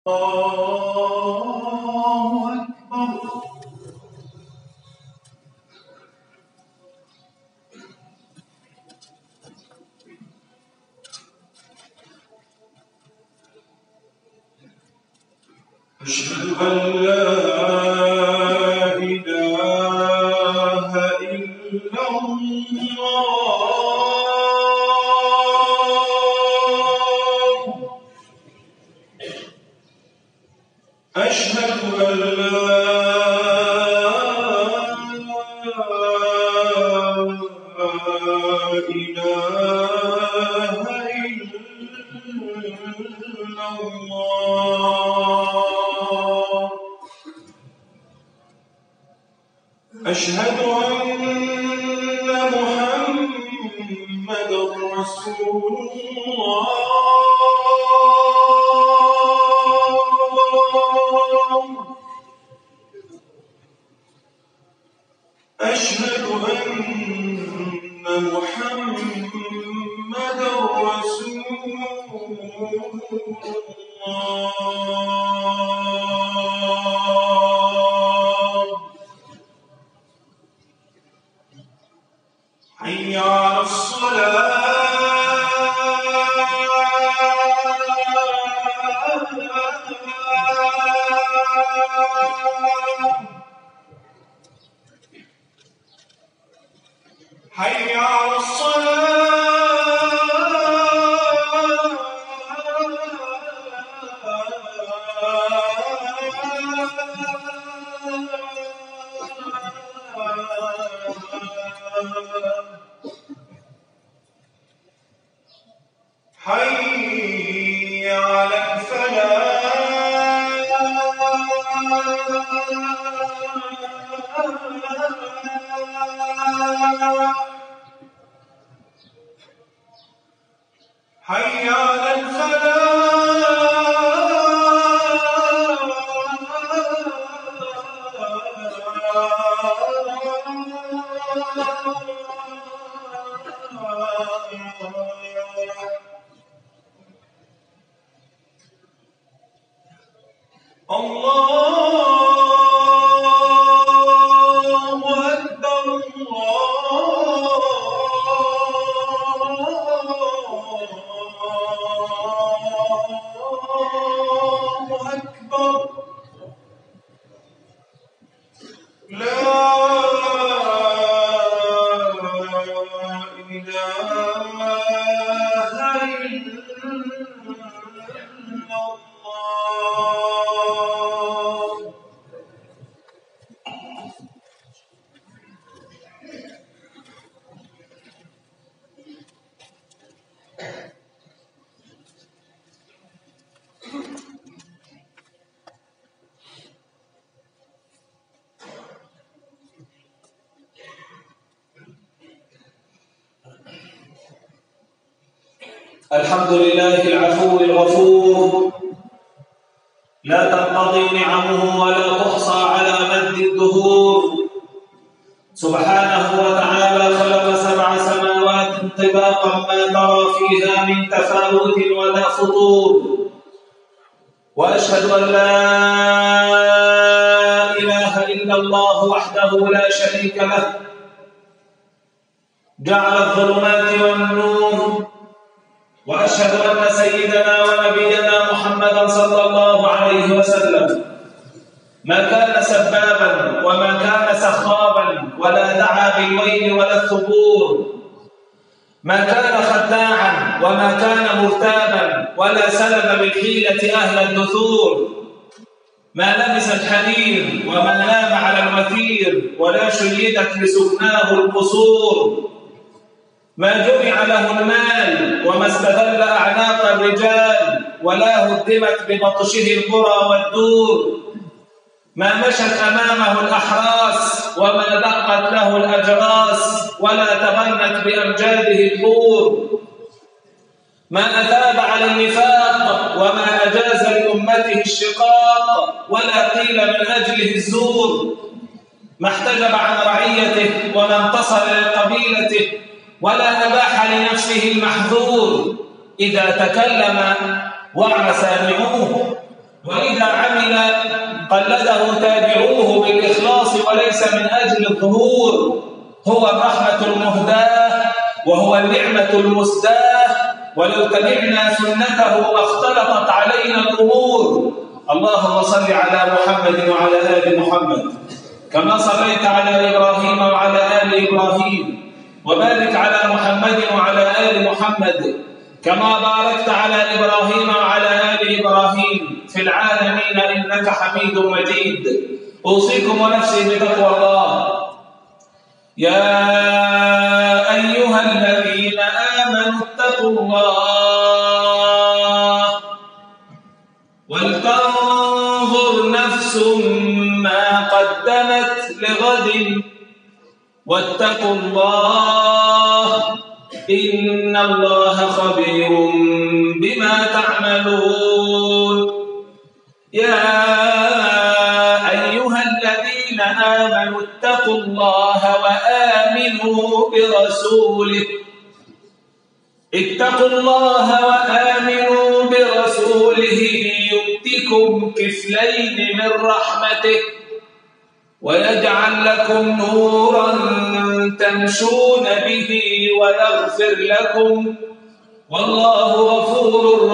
الحمد لله العفو الغفور لا تنقضي نعمه ولا تحصى على مد الدهور سبحانه وتعالى خلق سبع سماوات طباقا ما ترى فيها من تفاوت ولا فطور واشهد ان لا اله الا الله وحده لا شريك له جعل الظلمات والنور واشهد ان سيدنا ونبينا محمدا صلى الله عليه وسلم ما كان سبابا وما كان سخابا ولا دعا بالويل ولا الثبور ما كان خداعا وما كان مرتابا ولا سلب بالحيله اهل النثور ما لبس الحرير وما نام على الوثير ولا شيدت لسكناه القصور ما جمع له المال وما استذل أعناق الرجال ولا هدمت ببطشه القرى والدور ما مشت أمامه الأحراس وما دقت له الأجراس ولا تغنت بأمجاده الحور ما أثاب على النفاق وما أجاز لأمته الشقاق ولا قيل من أجله الزور ما احتجب عن رعيته وما انتصر لقبيلته ولا أباح لنفسه المحذور إذا تكلم وعى سامعوه وإذا عمل قلده تابعوه بالإخلاص وليس من أجل الظهور هو الرحمة المهداة وهو النعمة المسداة ولو تبعنا سنته لاختلطت علينا الأمور اللهم صل على محمد وعلى آل محمد كما صليت على إبراهيم وعلى آل إبراهيم وبارك على محمد وعلى آل محمد كما باركت على إبراهيم وعلى آل إبراهيم في العالمين إنك حميد مجيد أوصيكم ونفسي بتقوى الله يا أيها الذين آمنوا اتقوا الله ولتنظر نفس ما قدمت لغد واتقوا الله إن الله خبير بما تعملون يا أيها الذين آمنوا اتقوا الله وآمنوا برسوله اتقوا الله وآمنوا برسوله يؤتكم كفلين من رحمته ويجعل لكم نورا تمشون به ويغفر لكم والله غفور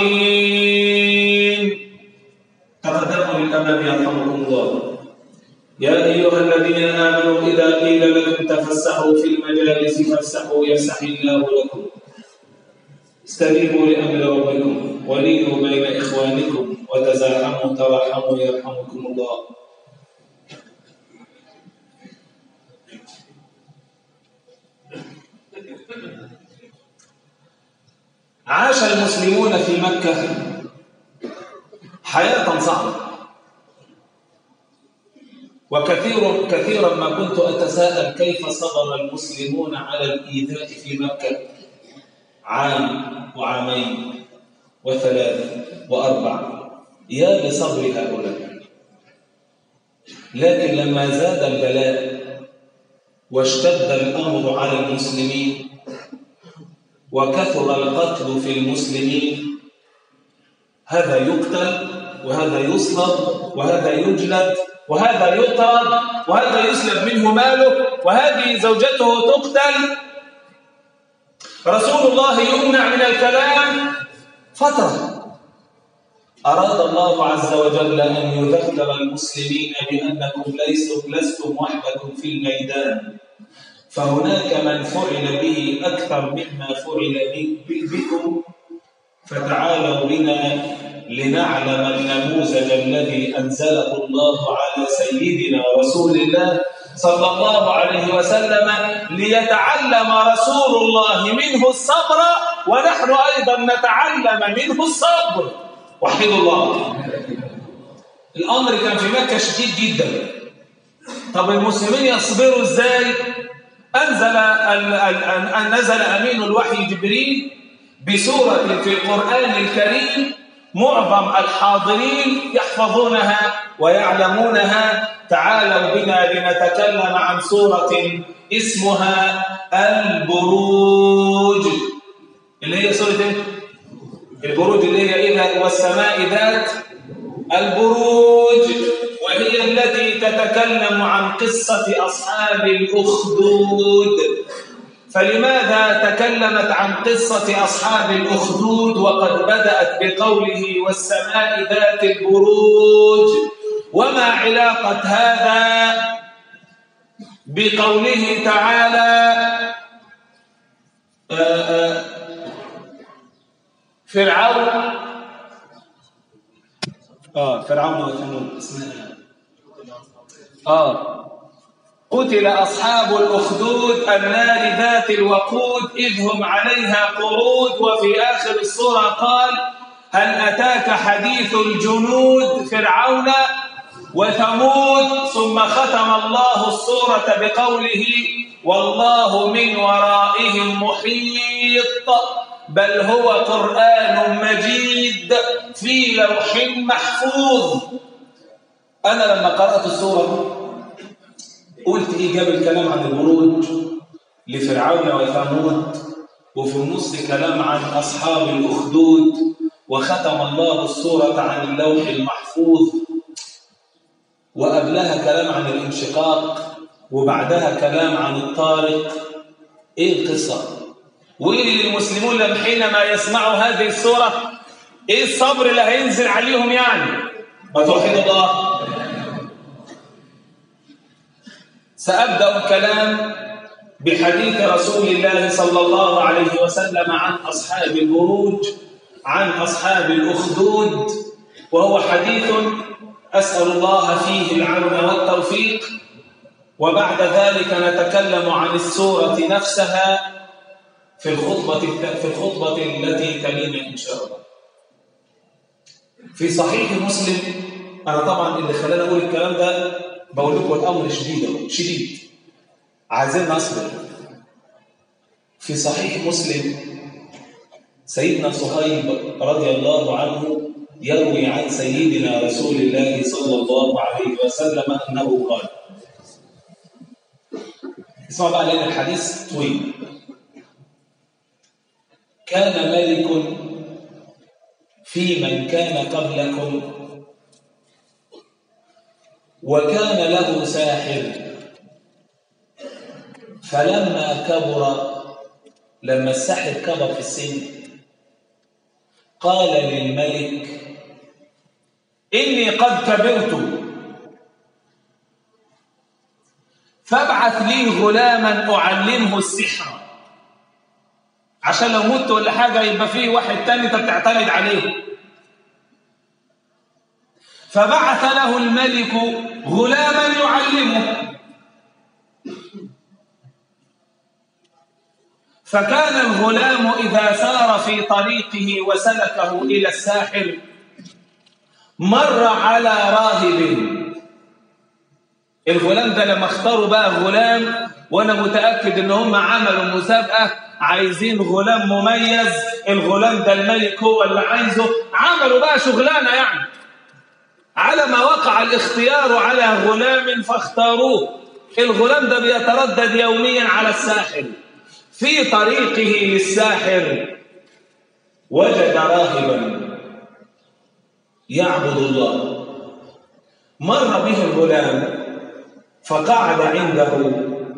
رحيم تقدموا للأمام يرحمكم الله يا أيها الذين آمنوا إذا قيل لكم تفسحوا في المجالس فافسحوا يفسح الله لكم استجيبوا لأمر ربكم ولينوا بين إخوانكم وتزاحموا تراحموا يرحمكم الله عاش المسلمون في مكة حياة صعبة وكثير كثيرا ما كنت أتساءل كيف صبر المسلمون على الإيذاء في مكة عام وعامين وثلاث وأربع يا لصبر هؤلاء لكن لما زاد البلاء واشتد الأمر على المسلمين وكثر القتل في المسلمين هذا يقتل وهذا يصلب وهذا يجلد وهذا يطرد وهذا يسلب منه ماله وهذه زوجته تقتل رسول الله يمنع من الكلام فترة أراد الله عز وجل أن يذكر المسلمين بأنكم لستم وحدكم في الميدان فهناك من فعل به أكثر مما فعل بكم فتعالوا بنا لنعلم النموذج الذي أنزله الله على سيدنا رسول الله صلى الله عليه وسلم ليتعلم رسول الله منه الصبر ونحن أيضا نتعلم منه الصبر وحيد الله الأمر كان في مكة شديد جدا طب المسلمين يصبروا ازاي أنزل أن نزل أمين الوحي جبريل بسورة في القرآن الكريم معظم الحاضرين يحفظونها ويعلمونها تعالوا بنا لنتكلم عن سورة اسمها البروج اللي هي سورة ايه؟ البروج اللي هي إذا والسماء ذات البروج وهي التي تتكلم عن قصة أصحاب الأخدود فلماذا تكلمت عن قصة أصحاب الأخدود وقد بدأت بقوله والسماء ذات البروج وما علاقة هذا بقوله تعالى آه، آه، فرعون اه فرعون وثمود اسمها اه قتل أصحاب الأخدود النار ذات الوقود إذ هم عليها قعود وفي آخر السورة قال هل أتاك حديث الجنود فرعون وثمود ثم ختم الله السورة بقوله والله من ورائهم محيط بل هو قرآن مجيد في لوح محفوظ أنا لما قرأت السورة قلت إيه جاب الكلام عن الورود لفرعون وثمود وفي النص كلام عن أصحاب الأخدود وختم الله السورة عن اللوح المحفوظ وقبلها كلام عن الانشقاق وبعدها كلام عن الطارق ايه القصة وايه للمسلمون حينما يسمعوا هذه السورة ايه الصبر اللي هينزل عليهم يعني ما توحد الله سأبدأ الكلام بحديث رسول الله صلى الله عليه وسلم عن أصحاب البروج عن أصحاب الأخدود وهو حديث أسأل الله فيه العون والتوفيق وبعد ذلك نتكلم عن السورة نفسها في الخطبة في الخطبة التي تلينا إن شاء الله في صحيح مسلم أنا طبعا اللي خلاني أقول الكلام ده بقول لكم الأمر شديد شديد عايزين نصبر في صحيح مسلم سيدنا صهيب رضي الله عنه يروي عن سيدنا رسول الله صلى الله عليه وسلم أنه قال اسمعوا بقى لأن الحديث طويل كان ملك في من كان قبلكم وكان له ساحر فلما كبر لما الساحر كبر في السن قال للملك إني قد كبرت فابعث لي غلاما أعلمه السحر عشان لو مت ولا حاجة يبقى فيه واحد تاني انت بتعتمد عليه فبعث له الملك غلاما يعلمه فكان الغلام إذا سار في طريقه وسلكه إلى الساحر مر على راهب الغلام ده لما اختاروا بقى غلام وانا متأكد ان هم عملوا مسابقة عايزين غلام مميز الغلام ده الملك هو اللي عايزه عملوا بقى شغلانة يعني على ما وقع الاختيار على غلام فاختاروه الغلام ده بيتردد يوميا على الساحل في طريقه للساحر وجد راهبا يعبد الله مر به الغلام فقعد عنده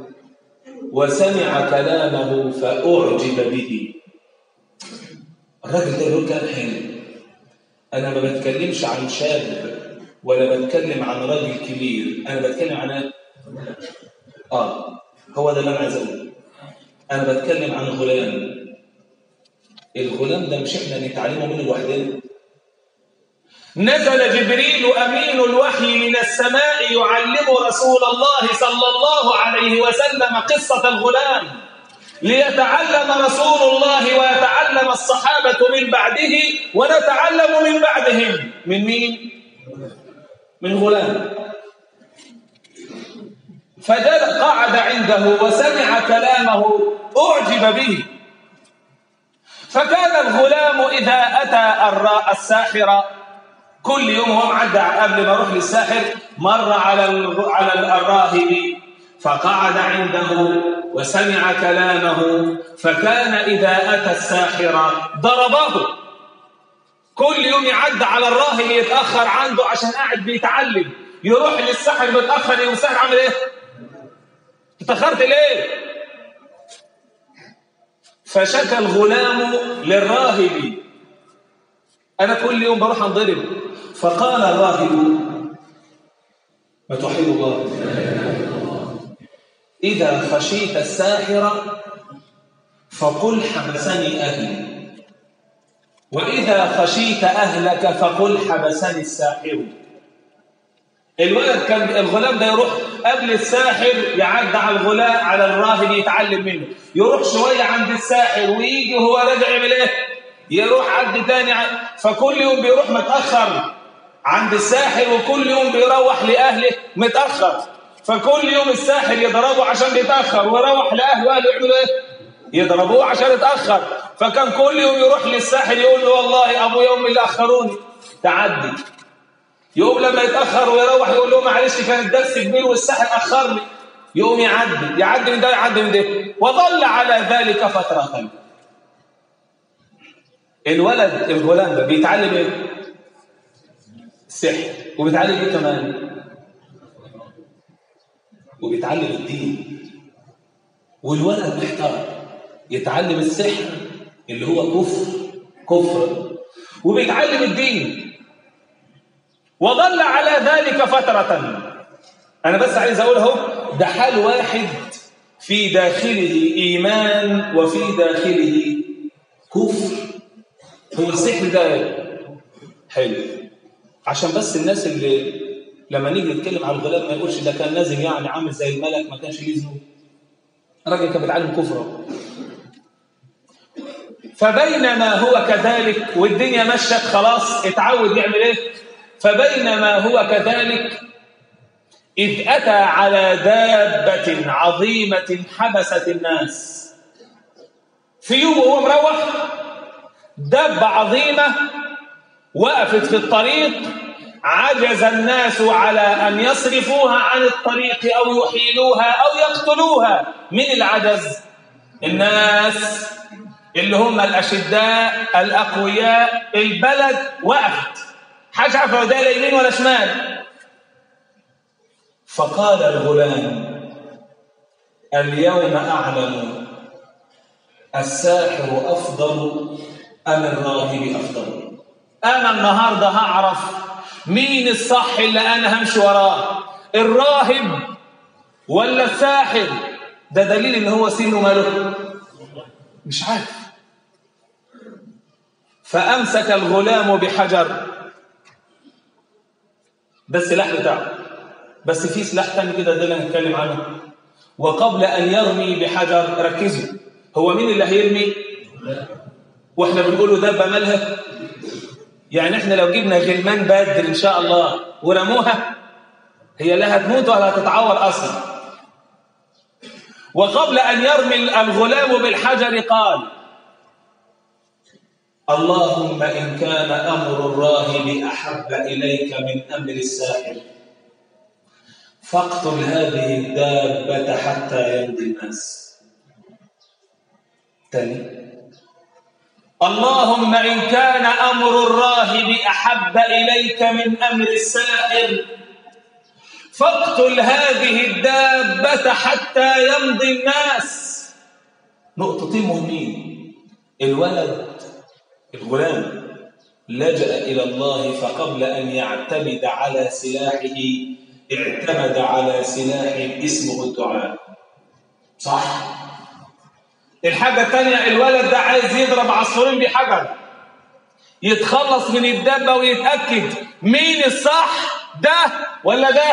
وسمع كلامه فأعجب به الراجل ده يقول كلام حلو أنا ما بتكلمش عن شاب ولا بتكلم عن راجل كبير أنا بتكلم عن آه هو ده اللي أنا عايز أقوله أنا بتكلم عن غلام الغلام ده مش إحنا نتعلمه منه لوحدنا نزل جبريل أمين الوحي من السماء يعلم رسول الله صلى الله عليه وسلم قصة الغلام ليتعلم رسول الله ويتعلم الصحابة من بعده ونتعلم من بعدهم من مين؟ من غلام فجل قعد عنده وسمع كلامه أعجب به فكان الغلام إذا أتى الساحر كل يوم هو معدى قبل ما يروح للساحر مر على على الراهب فقعد عنده وسمع كلامه فكان إذا أتى الساحر ضربه كل يوم يعدى على الراهب يتأخر عنده عشان قاعد بيتعلم يروح للساحر متأخر يوم الساحر عامل ايه؟ اتأخرت ليه؟ فشكى الغلام للراهب أنا كل يوم بروح أنضرب فقال الراهب ما توحيد الله إذا خشيت الساحر فقل حبسني أهلي وإذا خشيت أهلك فقل حبسني الساحر الولد كان الغلام ده يروح قبل الساحر يعدى على الغلام على الراهب يتعلم منه يروح شوية عند الساحر ويجي وهو راجع يعمل ايه يروح عد تاني فكل يوم بيروح متأخر عند الساحر وكل يوم بيروح لأهله متأخر فكل يوم الساحر يضربه عشان بيتأخر ويروح لأهله وأهله يعملوا ايه يضربوه عشان يتأخر فكان كل يوم يروح للساحر يقول له والله أبو يوم اللي أخروني تعدي يوم لما يتأخر ويروح يقول له معلش كان الدرس كبير والساحر أخرني يقوم يعدي يعدي من ده يعدي من ده وظل على ذلك فترة الولد الغلام ده بيتعلم ايه السحر وبيتعلم ايه كمان وبيتعلم الدين والولد محتار يتعلم السحر اللي هو كفر كفر وبيتعلم الدين وظل على ذلك فترة أنا بس عايز أقول اهو ده حال واحد في داخله إيمان وفي داخله كفر هو السحر ده حلو عشان بس الناس اللي لما نيجي نتكلم على الغلام ما يقولش ده كان لازم يعني عامل زي الملك ما كانش ليه ذنوب الراجل كان بيتعلم كفره فبينما هو كذلك والدنيا مشت خلاص اتعود يعمل ايه فبينما هو كذلك إذ أتى على دابة عظيمة حبست الناس في يوم وهو مروح دابة عظيمة وقفت في الطريق عجز الناس على أن يصرفوها عن الطريق أو يحيلوها أو يقتلوها من العجز الناس اللي هم الأشداء الأقوياء البلد وقفت حاجة عارفة ده لا يمين ولا شمال فقال الغلام اليوم أعلم الساحر أفضل أم الراهب أفضل أنا النهاردة هعرف مين الصح اللي أنا همشي وراه الراهب ولا الساحر ده دليل إن هو سنه ماله مش عارف فأمسك الغلام بحجر ده السلاح بتاعه بس في سلاح تاني كده ده اللي هنتكلم عنه وقبل أن يرمي بحجر ركزوا هو مين اللي هيرمي واحنا بنقوله دبه مالها يعني احنا لو جبنا غلمان بدر ان شاء الله ورموها هي لا هتموت ولا هتتعور اصلا وقبل ان يرمي الغلام بالحجر قال اللهم ان كان امر الراهب احب اليك من امر الساحر فاقتل هذه الدابه حتى يمضي الناس تاني اللهم إن كان أمر الراهب أحب إليك من أمر الساحر فاقتل هذه الدابة حتى يمضي الناس نقطتين مهمين الولد الغلام لجأ إلى الله فقبل أن يعتمد على سلاحه اعتمد على سلاح اسمه الدعاء صح؟ الحاجة الثانية الولد ده عايز يضرب عصفورين بحجر يتخلص من الدابة ويتأكد مين الصح ده ولا ده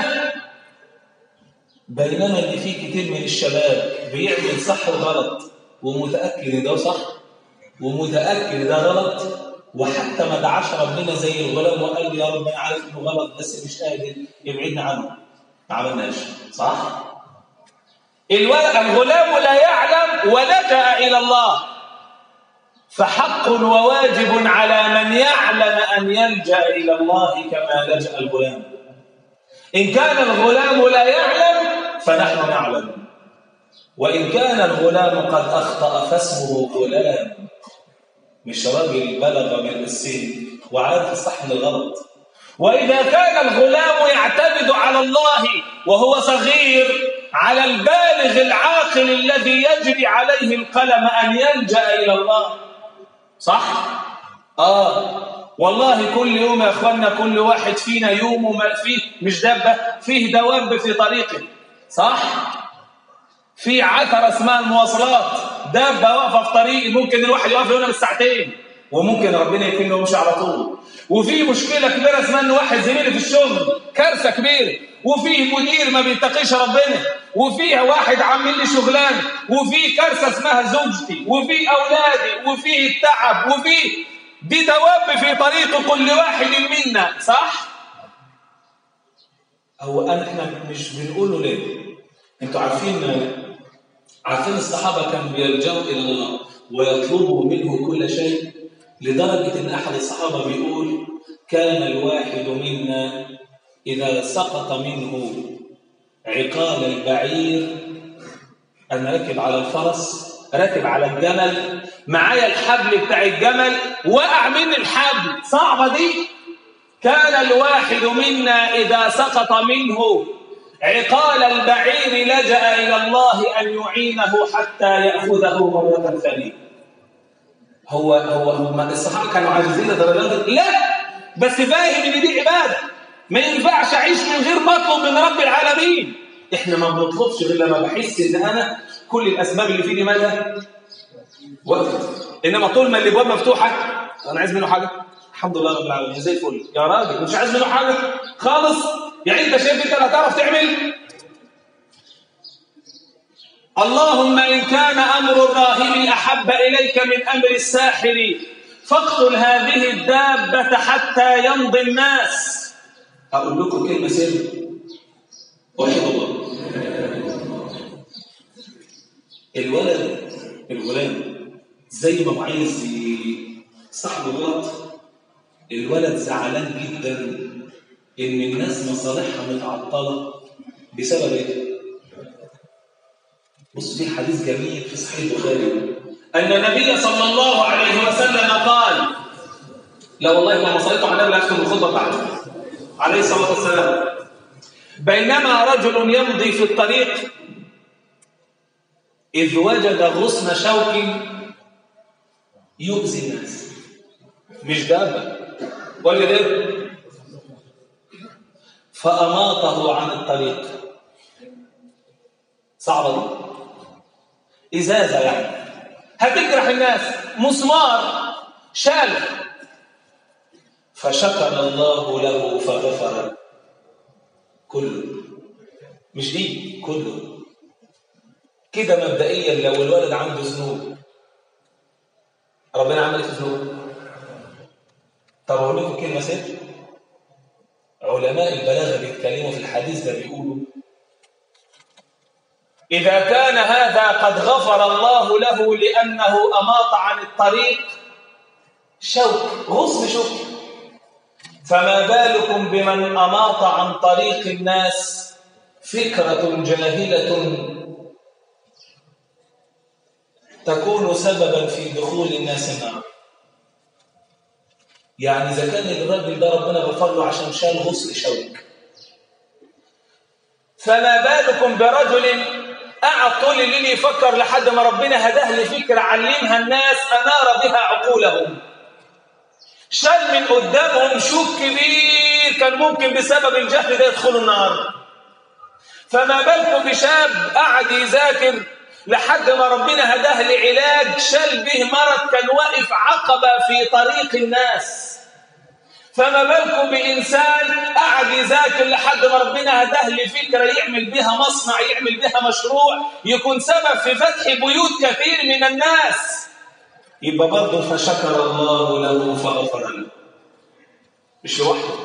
بينما اللي فيه كتير من الشباب بيعمل صح وغلط ومتأكد ده صح ومتأكد ده غلط وحتى ما دعاش ربنا زي الغلام وقال يا رب انا عارف انه غلط بس مش قادر يبعدنا عنه ما عملناش صح؟ الغلام لا يعلم ولجأ إلى الله فحق وواجب على من يعلم أن يلجأ إلى الله كما لجأ الغلام إن كان الغلام لا يعلم فنحن نعلم وإن كان الغلام قد أخطأ فاسمه غلام مش راجل بلغ من السن وعارف الصح من الغلط وإذا كان الغلام يعتمد على الله وهو صغير على البالغ العاقل الذي يجري عليه القلم أن يلجأ إلى الله صح؟ آه والله كل يوم يا أخوانا كل واحد فينا يوم فيه مش دابة فيه دواب في طريقه صح؟ في عثرة اسمها المواصلات دابة واقفة في طريق ممكن الواحد يقف هنا بالساعتين وممكن ربنا يكون له مش على طول وفي مشكلة كبيرة اسمها ان واحد زميلي في الشغل كارثة كبيرة وفيه مدير ما بيتقيش ربنا وفيها واحد عامل لي شغلان وفي كارثة اسمها زوجتي وفي أولادي وفيه التعب وفي دي دواب في طريق كل واحد منا صح؟ هو أنا إحنا مش بنقوله ليه؟ أنتوا عارفين عارفين الصحابة كانوا بيلجأوا إلى الله ويطلبوا منه كل شيء لدرجة إن أحد الصحابة بيقول كان الواحد منا إذا سقط منه عقال البعير أن ركب على الفرس راكب على الجمل معايا الحبل بتاع الجمل وقع مني الحبل صعبة دي كان الواحد منا إذا سقط منه عقال البعير لجأ إلى الله أن يعينه حتى يأخذه مرة ثانية هو هو هم الصحابة كانوا عاجزين لدرجات لا بس فاهم إن دي عبادة ما ينفعش أعيش من غير ما أطلب من رب العالمين إحنا ما بنطلبش غير لما بحس إن أنا كل الأسباب اللي في دي مالها وقفت إنما طول ما الأبواب مفتوحة أنا عايز منه حاجة الحمد لله رب العالمين زي الفل يا راجل مش عايز منه حاجة خالص يعني انت شايف انت لا تعرف تعمل اللهم إن كان أمر الراهب أحب إليك من أمر الساحر فاقتل هذه الدابة حتى يمضي الناس أقول لكم كلمة سر وحيد الله الولد الغلام زي ما هو عايز صاحب الغلط الولد زعلان جدا ان الناس مصالحها متعطله بسبب ايه بص في حديث جميل في صحيح البخاري ان النبي صلى الله عليه وسلم قال لا والله ما صليت على النبي اختم الخطبه بتاعته عليه الصلاه والسلام بينما رجل يمضي في الطريق اذ وجد غصن شوك يؤذي الناس مش دابه وجد ايه فأماطه عن الطريق صعبة دي إزازة يعني هتجرح الناس مسمار شال فشكر الله له فغفر كله مش دي كله كده مبدئيا لو الولد عنده ذنوب ربنا عمل ايه في ذنوب طب اقول لكم كلمه سر علماء البلاغه بيتكلموا في الحديث ده بيقولوا إذا كان هذا قد غفر الله له لأنه أماط عن الطريق شوك غصن شوك فما بالكم بمن أماط عن طريق الناس فكرة جاهلة تكون سببا في دخول الناس النار يعني إذا كان الراجل ده ربنا غفر له عشان شال غسل شوك فما بالكم برجل قعد طول الليل يفكر لحد ما ربنا هداه لفكرة علمها الناس أنار بها عقولهم شال من قدامهم شوك كبير كان ممكن بسبب الجهل ده يدخلوا النار فما بالكم بشاب قعد يذاكر لحد ما ربنا هداه لعلاج شال به مرض كان واقف عقبة في طريق الناس فما بالكم بإنسان قعد يذاكر لحد ما ربنا هداه لفكرة يعمل بها مصنع يعمل بها مشروع يكون سبب في فتح بيوت كثير من الناس يبقى برضه فشكر الله له فغفر له مش لوحده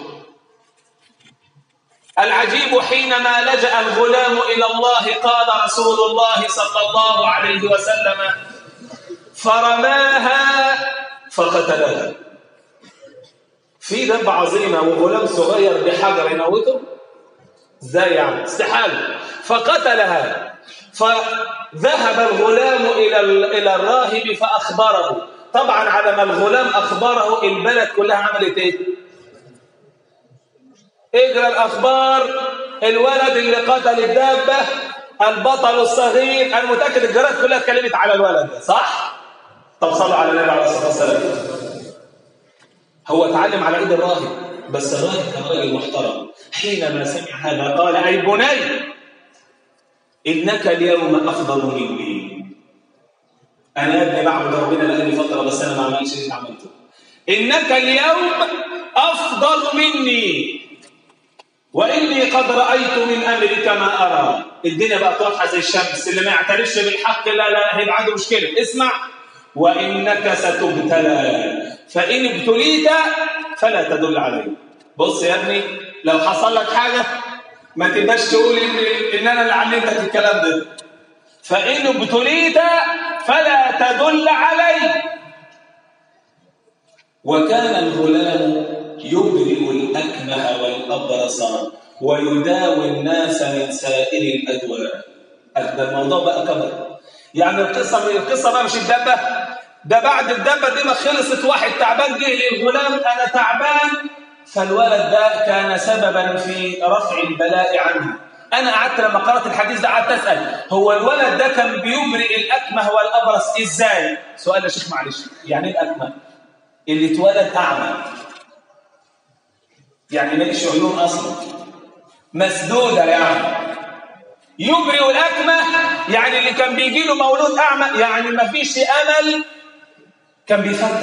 العجيب حينما لجأ الغلام إلى الله قال رسول الله صلى الله عليه وسلم فرماها فقتلها في دب عظيمة وغلام صغير بحجر يموته ازاي يعني استحالة فقتلها فذهب الغلام إلى إلى الراهب فأخبره طبعا على ما الغلام أخبره البلد كلها عملت إيه اجرى الأخبار الولد اللي قتل الدابة البطل الصغير أنا متأكد الجرائد كلها اتكلمت على الولد ده صح؟ طب صلوا على النبي عليه الصلاة والسلام هو اتعلم على ايد الراهب بس الراهب كان راجل محترم حينما سمع هذا قال اي بني انك اليوم افضل مني انا يا ابني بعبد ربنا لاني فتره بس انا ما عملتش اللي عملته انك اليوم افضل مني واني قد رايت من امرك ما ارى الدنيا بقت واضحه زي الشمس اللي ما يعترفش بالحق لا لا هيبقى عنده مشكله اسمع وانك ستبتلى فإن ابتليت فلا تدل عليه بص يا ابني لو حصل لك حاجة ما تبقاش تقول إن, إن أنا اللي علمتك الكلام ده فإن ابتليت فلا تدل عليه وكان الغلام يبرئ الأكمه والأبرص ويداوي الناس من سائر الأدواء ده الموضوع بقى كبر يعني القصة القصة بقى مش الدبة ده بعد الدبة دي ما خلصت واحد تعبان جه للغلام أنا تعبان فالولد ده كان سببا في رفع البلاء عنه أنا قعدت لما قرأت الحديث ده قعدت أسأل هو الولد ده كان بيبرئ الأكمه والأبرص إزاي؟ سؤال يا شيخ معلش يعني إيه الأكمه؟ اللي اتولد أعمى يعني ماليش عيون أصلا مسدودة يعني يبرئ الأكمه يعني اللي كان بيجي له مولود أعمى يعني ما فيش أمل كان بيفتح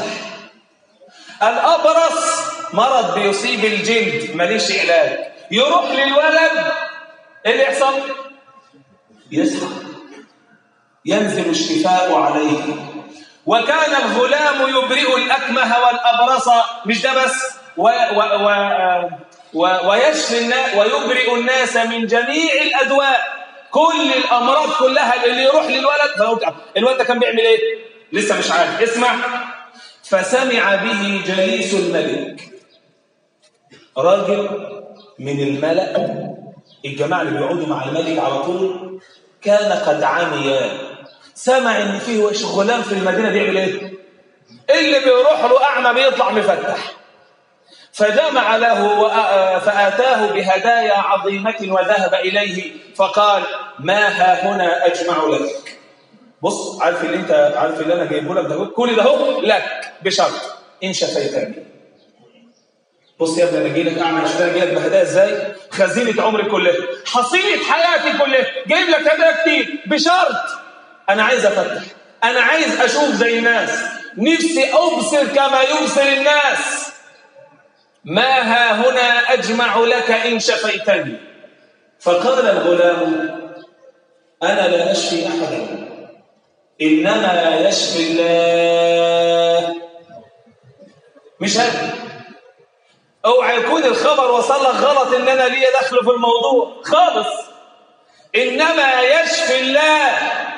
الأبرص مرض بيصيب الجلد ماليش علاج يروح للولد ايه اللي يحصل يصحى ينزل الشفاء عليه وكان الغلام يبرئ الأكمه والأبرص مش ده بس و و و و ويشفي الناس ويبرئ الناس من جميع الأدواء كل الأمراض كلها اللي يروح للولد الولد ده كان بيعمل ايه لسه مش عارف اسمع فسمع به جليس الملك راجل من الملأ الجماعة اللي بيقعدوا مع الملك على طول كان قد عمي سمع ان فيه غلام في المدينة بيعمل ايه اللي بيروح له أعمى بيطلع مفتح فجمع له فآتاه بهدايا عظيمة وذهب إليه فقال ما ها هنا أجمع لك بص عارف اللي انت عارف اللي انا جايبه لك ده كل ده هو لك بشرط ان شفيتني بص يا ابني انا جاي لك اعمل عشان انا جاي لك بهدايا ازاي خزينه عمري كلها حصيله حياتي كلها جايب لك هدايا كتير بشرط انا عايز افتح انا عايز اشوف زي الناس نفسي ابصر كما يبصر الناس ما ها هنا اجمع لك ان شفيتني فقال الغلام انا لا اشفي احدا انما يشفي الله مش هذا اوعى يكون الخبر وصل لك غلط ان انا ليا دخل في الموضوع خالص انما يشفي الله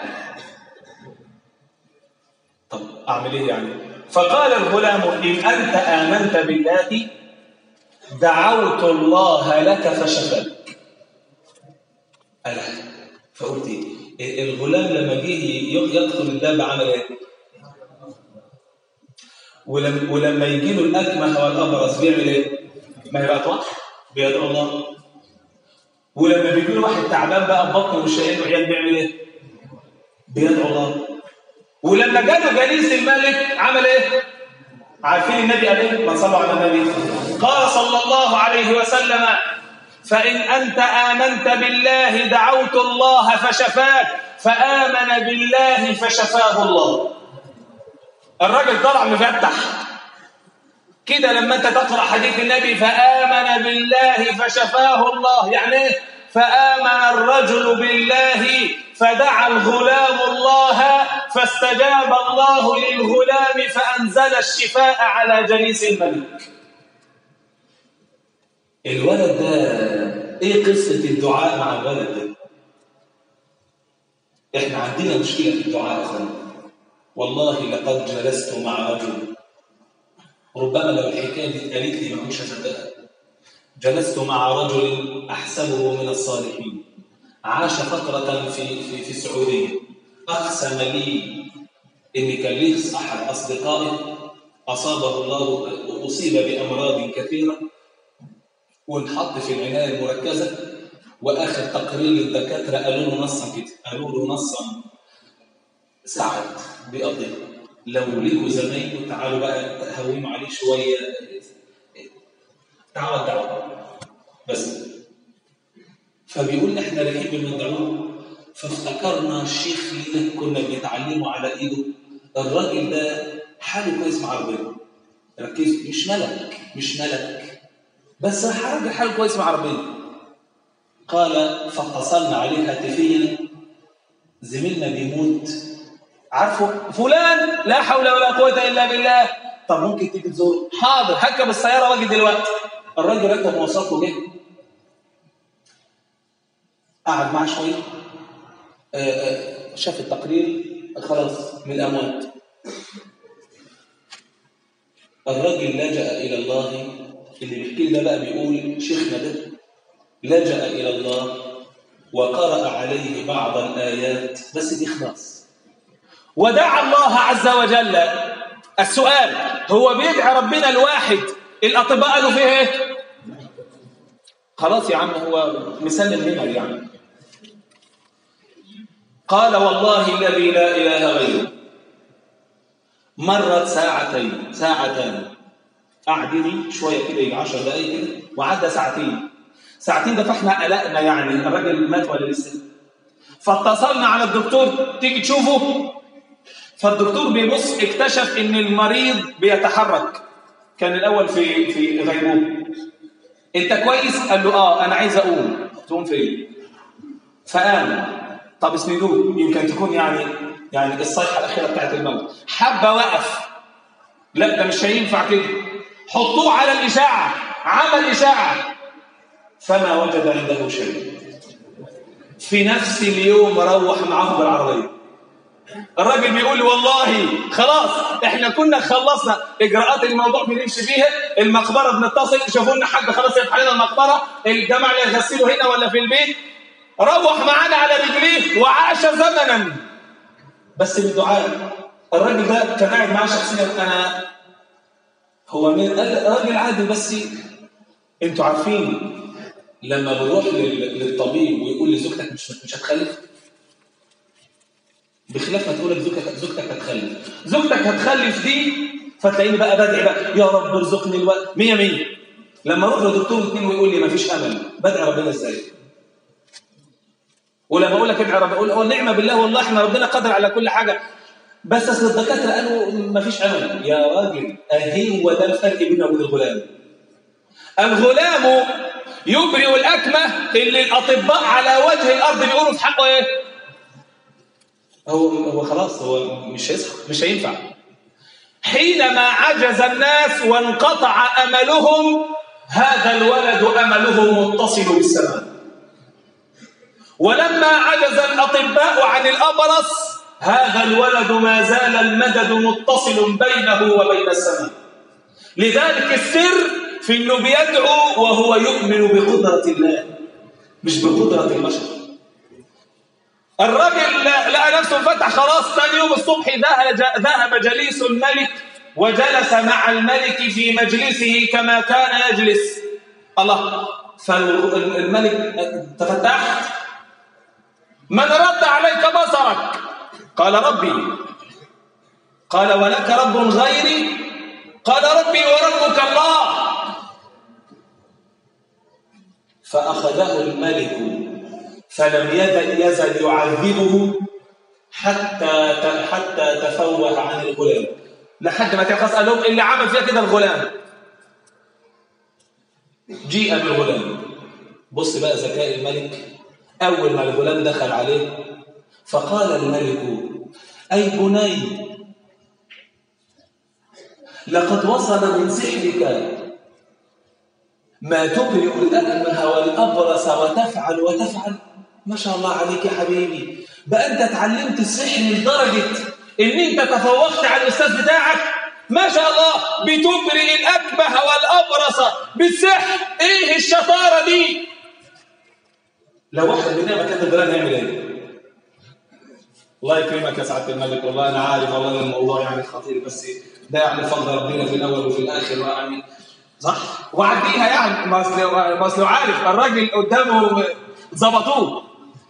طب اعمل ايه يعني فقال الغلام ان انت امنت بالله دعوت الله لك فشفاك ألا فقلت إيه؟ الغلام لما جه يقتل الدابة عمل ايه ولما, ولما يجي له الأكمه والأبرص بيعمل ايه ما يبقى واضح بيدعو الله ولما بيجي له واحد تعبان بقى ببطنه مش لاقي عيال بيعمل ايه بيدعو الله ولما جاله جليس الملك عمل ايه عارفين النبي قال ايه ما صلوا على النبي قال صلى الله عليه وسلم فإن أنت آمنت بالله دعوت الله فشفاك فآمن بالله فشفاه الله الراجل طلع مفتح كده لما انت تقرأ حديث النبي فآمن بالله فشفاه الله يعني ايه فآمن الرجل بالله فدعا الغلام الله فاستجاب الله للغلام فأنزل الشفاء على جليس الملك الولد ده ايه قصة الدعاء مع الولد ده احنا عندنا مشكلة في الدعاء اخوان والله لقد جلست مع رجل ربما لو الحكاية دي اتقالت لي ما كنتش هصدقها جلست مع رجل احسبه من الصالحين عاش فترة في في في السعودية اقسم لي ان كان ليه احد اصدقائه اصابه الله اصيب بامراض كثيره وانحط في العناية المركزة وآخر تقرير للدكاترة قالوا له نصا كده قالوا له نصا سعد بيقضي لو ليكوا زمايله تعالوا بقى تهونوا عليه شوية تعالوا ادعوا بس فبيقول احنا رايحين بندعوه فافتكرنا الشيخ لينا كنا بنتعلمه على ايده الراجل ده حاله كويس مع ربنا ركز مش ملك مش ملك بس هرجع حاله كويس مع ربنا قال فاتصلنا عليه هاتفيا زميلنا بيموت عارفه فلان لا حول ولا قوه الا بالله طب ممكن تيجي تزوره حاضر هركب السياره واجي دلوقتي الراجل ركب مواصلاته جه قعد معاه شويه شاف التقرير خلاص من الاموات الرجل لجأ الى الله اللي بيحكي ده بقى بيقول شيخنا ده لجأ إلى الله وقرأ عليه بعض الآيات بس دي خلاص ودعا الله عز وجل السؤال هو بيدعي ربنا الواحد الأطباء قالوا فيه ايه خلاص يا عم هو مسلم هنا يعني قال والله الذي لا إله غيره مرت ساعتين ساعتان قعد يجي شويه كده يجي 10 دقايق كده وعدى ساعتين ساعتين ده فاحنا قلقنا يعني الراجل مات ولا لسه فاتصلنا على الدكتور تيجي تشوفه فالدكتور بيبص اكتشف ان المريض بيتحرك كان الاول في في غيبوبه انت كويس قال له اه انا عايز اقوم تقوم فين فقام طب اسندوه يمكن تكون يعني يعني الصيحه الاخيره بتاعت الموت حبه وقف لا ده مش هينفع كده حطوه على الاشاعه عمل اشاعه فما وجد عنده شيء في نفس اليوم روح معاه بالعربيه الراجل بيقول لي والله خلاص احنا كنا خلصنا اجراءات الموضوع بنمشي فيها المقبره بنتصل شافوا لنا حد خلاص يفتح لنا المقبره الجماعه اللي يغسلوا هنا ولا في البيت روح معانا على رجليه وعاش زمنا بس بالدعاء الراجل ده كان قاعد معاه شخصيا انا هو من راجل عادي بس انتوا عارفين لما بروح للطبيب ويقول لي زوجتك مش مش هتخلف بخلاف ما تقول لك زوجتك زوجتك هتخلف زوجتك هتخلف دي فتلاقيني بقى بدعي بقى يا رب ارزقني الوقت 100 100 لما اروح لدكتور اثنين ويقول لي ما فيش امل بدعي ربنا ازاي ولما اقول لك ادعي ربنا اقول هو النعمه بالله والله احنا ربنا قادر على كل حاجه بس اصل الدكاتره قالوا ما فيش امل يا راجل اهي هو ده الفرق بينه وبين الغلام الغلام يبرئ الاكمه اللي الاطباء على وجه الارض بيقولوا في حقه ايه هو هو خلاص هو مش هيصحى مش هينفع حينما عجز الناس وانقطع املهم هذا الولد امله متصل بالسماء ولما عجز الاطباء عن الابرص هذا الولد ما زال المدد متصل بينه وبين السماء لذلك السر في انه بيدعو وهو يؤمن بقدره الله مش بقدره البشر الراجل لقى نفسه فتح خلاص ثاني يوم الصبح ذهب جليس الملك وجلس مع الملك في مجلسه كما كان يجلس الله فالملك تفتحت من رد عليك بصرك قال ربي قال ولك رب غيري قال ربي وربك الله فأخذه الملك فلم يزل يعذبه حتى حتى تفوه عن الغلام لحد ما كان قال لهم اللي عمل فيها كده الغلام جيء بالغلام بص بقى ذكاء الملك أول ما الغلام دخل عليه فقال الملك أي بني لقد وصل من سحرك ما تبرئ الأكمه والأبرص وتفعل وتفعل ما شاء الله عليك يا حبيبي بقى أنت اتعلمت السحر لدرجة إن أنت تفوقت على الأستاذ بتاعك ما شاء الله بتبرئ الأكمه والأبرص بالسحر إيه الشطارة دي لو واحد مننا مكان الجيران هيعمل ايه؟ الله يكرمك يا سعاده الملك والله انا عارف والله الموضوع يعني خطير بس ده يعني فضل ربنا في الاول وفي الاخر يعني صح؟ وعديها يعني ما اصل ما اصل عارف الراجل قدامه ظبطوه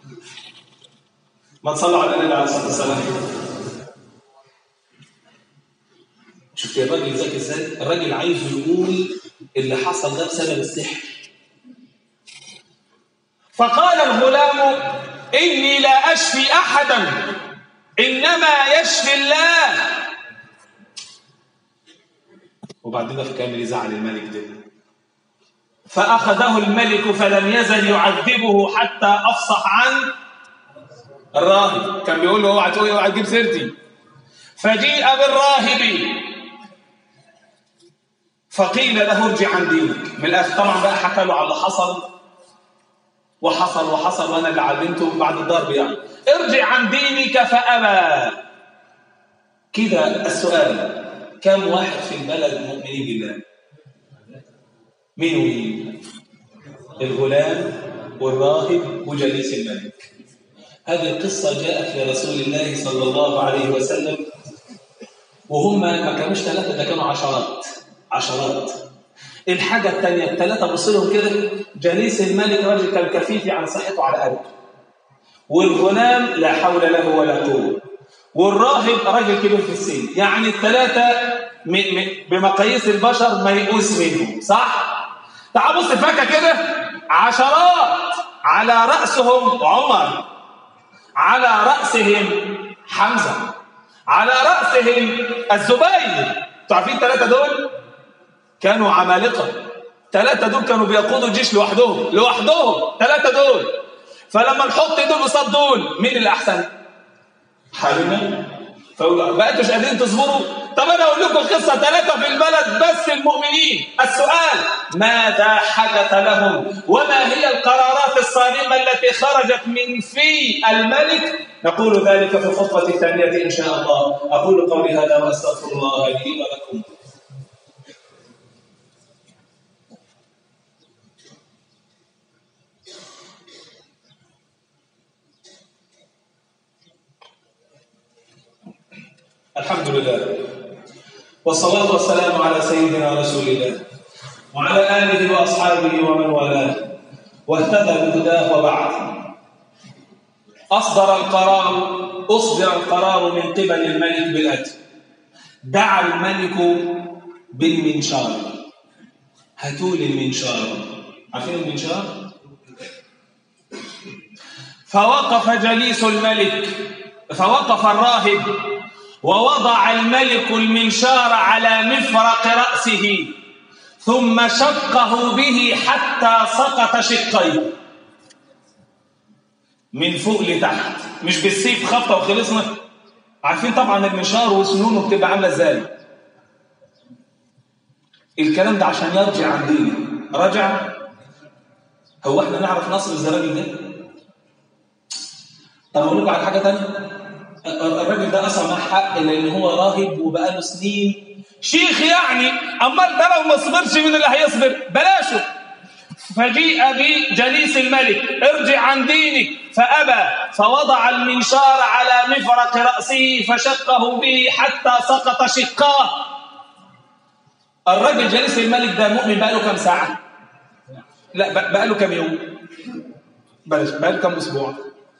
ما تصلوا على النبي عليه الصلاه والسلام شفت يا الراجل ذكي ازاي؟ الراجل عايز يقول اللي حصل ده بسبب السحر فقال الغلام إني لا أشفي أحدا إنما يشفي الله وبعدين ده في كامل يزعل الملك ده فأخذه الملك فلم يزل يعذبه حتى أفصح عن الراهب كان بيقول له اوعى تقول اوعى تجيب سيرتي فجيء بالراهب فقيل له ارجع عن دينك من الاخر طبعا بقى حكى له على اللي حصل وحصل وحصل وانا اللي علمته بعد الضرب يعني ارجع عن دينك فابى كده السؤال كم واحد في البلد مؤمنين بالله مين ومين الغلام والراهب وجليس الملك هذه القصة جاءت لرسول الله صلى الله عليه وسلم وهم ما كانوش ثلاثة ده كانوا عشرات عشرات الحاجة الثانية الثلاثة بص لهم كده جليس الملك رجل كالكفيف عن صحته على قلبه والغلام لا حول له ولا قوة والراهب راجل كبير في السن يعني الثلاثة بمقاييس البشر ميؤوس منهم صح؟ تعال بص فاكهة كده عشرات على رأسهم عمر على رأسهم حمزة على رأسهم الزبير تعرفين الثلاثة دول كانوا عمالقة ثلاثة دول كانوا بيقودوا الجيش لوحدهم لوحدهم ثلاثة دول فلما نحط دول قصاد دول مين اللي أحسن؟ حالنا فبقيتوش قادرين تصبروا طب انا اقول لكم قصه ثلاثه في البلد بس المؤمنين السؤال ماذا حدث لهم وما هي القرارات الصارمه التي خرجت من في الملك نقول ذلك في الخطبه الثانيه ان شاء الله اقول قولي هذا واستغفر الله لي ولكم الحمد لله والصلاة والسلام على سيدنا رسول الله وعلى آله وأصحابه ومن والاه واهتدى بهداه وبعد أصدر القرار أصدر القرار من قبل الملك بالأتي دعا الملك بالمنشار هاتوا لي المنشار عارفين المنشار؟ فوقف جليس الملك فوقف الراهب ووضع الملك المنشار على مفرق رأسه ثم شقه به حتى سقط شقيه من فوق لتحت مش بالسيف خبطه وخلصنا عارفين طبعا المنشار وسنونه بتبقى عامله ازاي الكلام ده عشان يرجع عن دينه رجع هو احنا نعرف نصر الزراجل ده طب اقول لكم على حاجه ثانيه الراجل ده اصلا معاه حق لان هو راهب وبقاله سنين شيخ يعني امال ده لو ما صبرش مين اللي هيصبر بلاشه فجيء بجليس الملك ارجع عن دينك فابى فوضع المنشار على مفرق راسه فشقه به حتى سقط شقاه الراجل جليس الملك ده مؤمن بقاله كم ساعه لا بقاله كم يوم بلاش بقاله كم اسبوع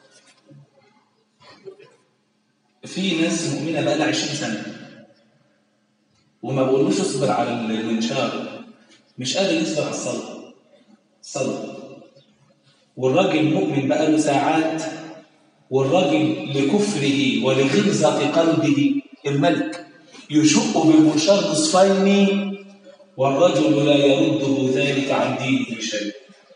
في ناس مؤمنه بقى لها 20 سنه وما بقولوش اصبر على الانشار مش قادر يصبر على الصلاه الصلاه والراجل مؤمن بقى له ساعات والراجل لكفره ولغلظه قلبه الملك يشق بالمنشار نصفين والرجل لا يرده ذلك عن دينه شيء